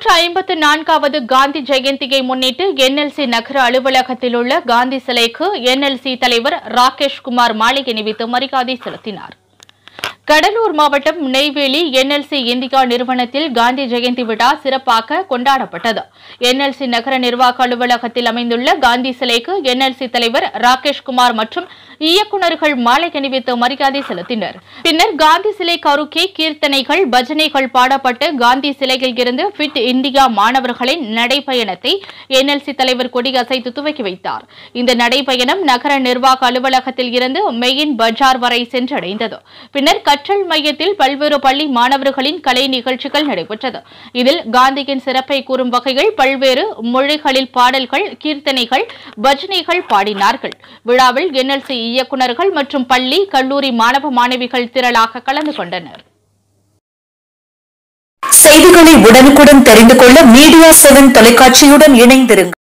இருநூற்று ஐம்பத்து நான்காவது காந்தி ஜெயந்தியை முன்னிட்டு என்எல்சி நகர அலுவலகத்தில் உள்ள காந்தி சிலைக்கு என்எல்சி தலைவர் ராகேஷ் குமார் மாலை அணிவித்து மரியாதை செலுத்தினார் கடலூர் மாவட்டம் நெய்வேலி என்எல்சி இந்தியா நிறுவனத்தில் காந்தி ஜெயந்தி விழா சிறப்பாக கொண்டாடப்பட்டது என்எல்சி நகர நிர்வாக அலுவலகத்தில் அமைந்துள்ள காந்தி சிலைக்கு என்எல்சி தலைவர் ராகேஷ் குமார் மற்றும் இயக்குநர்கள் மாலை அணிவித்து மரியாதை செலுத்தினர் பின்னர் காந்தி சிலைக்கு அருகே கீர்த்தனைகள் பஜனைகள் பாடப்பட்டு காந்தி சிலையில் இருந்து ஃபிட் இந்தியா மாணவர்களின் நடைபயணத்தை என்எல்சி தலைவர் கொடியசைத்து துவக்கி வைத்தார் இந்த நடைபயணம் நகர நிர்வாக அலுவலகத்தில் இருந்து மெயின் பஜார் வரை சென்றடைந்தது பின்னர் கற்றல் மையத்தில் பல்வேறு பள்ளி மாணவர்களின் கலை நிகழ்ச்சிகள் நடைபெற்றது இதில் காந்தியின் சிறப்பை கூறும் வகையில் பல்வேறு மொழிகளில் பாடல்கள் கீர்த்தனைகள் பஜனைகள் பாடினார்கள் விழாவில் என்எல்சி இயக்குநர்கள் மற்றும் பள்ளி கல்லூரி மாணவ மாணவிகள் திரளாக கலந்து கொண்டனர் செய்திகளை உடனுக்குடன் தெரிந்து கொள்ள மீடியா செவன் தொலைக்காட்சியுடன் இணைந்திருங்கள்